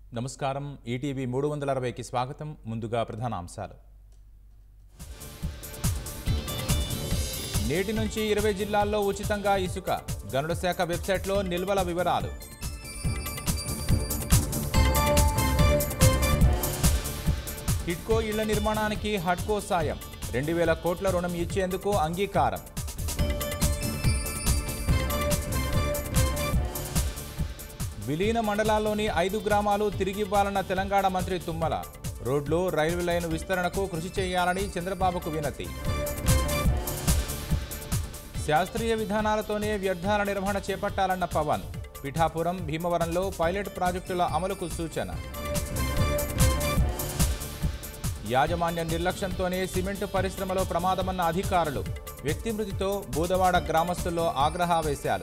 నమస్కారం ఈటీవీ మూడు వందల అరవైకి స్వాగతం ముందుగా ప్రధాన అంశాలు నేటి నుంచి ఇరవై జిల్లాల్లో ఉచితంగా ఇసుక గనుల శాఖ వెబ్సైట్లో నిల్వల వివరాలు హిడ్కో ఇళ్ల నిర్మాణానికి హడ్కో సాయం రెండు వేల కోట్ల రుణం ఇచ్చేందుకు అంగీకారం విలీన మండలాల్లోని ఐదు గ్రామాలు తిరిగివ్వాలన్న తెలంగాణ మంత్రి తుమ్మల రోడ్లు రైల్వే లైన్ విస్తరణకు కృషి చేయాలని చంద్రబాబుకు వినతి శాస్త్రీయ విధానాలతోనే వ్యర్థాల నిర్వహణ చేపట్టాలన్న పవన్ పిఠాపురం భీమవరంలో పైలట్ ప్రాజెక్టుల అమలుకు సూచన యాజమాన్య నిర్లక్ష్యంతోనే సిమెంట్ పరిశ్రమలో ప్రమాదమన్న అధికారులు వ్యక్తి మృతితో బూదవాడ గ్రామస్తుల్లో ఆగ్రహావేశాలు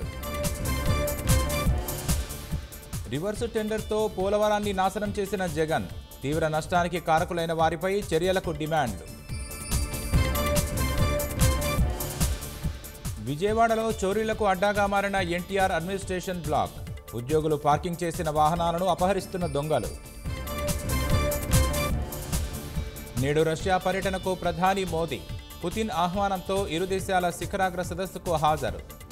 రివర్సు టెండర్తో పోలవరాన్ని నాశనం చేసిన జగన్ తీవ్ర నష్టానికి కారకులైన వారిపై చర్యలకు డిమాండ్ విజయవాడలో చోరీలకు అడ్డాగా మారిన ఎన్టీఆర్ అడ్మినిస్ట్రేషన్ బ్లాక్ ఉద్యోగులు పార్కింగ్ చేసిన వాహనాలను అపహరిస్తున్న దొంగలు నేడు రష్యా పర్యటనకు ప్రధాని మోదీ పుతిన్ ఆహ్వానంతో ఇరు దేశాల శిఖరాగ్ర సదస్సుకు హాజరు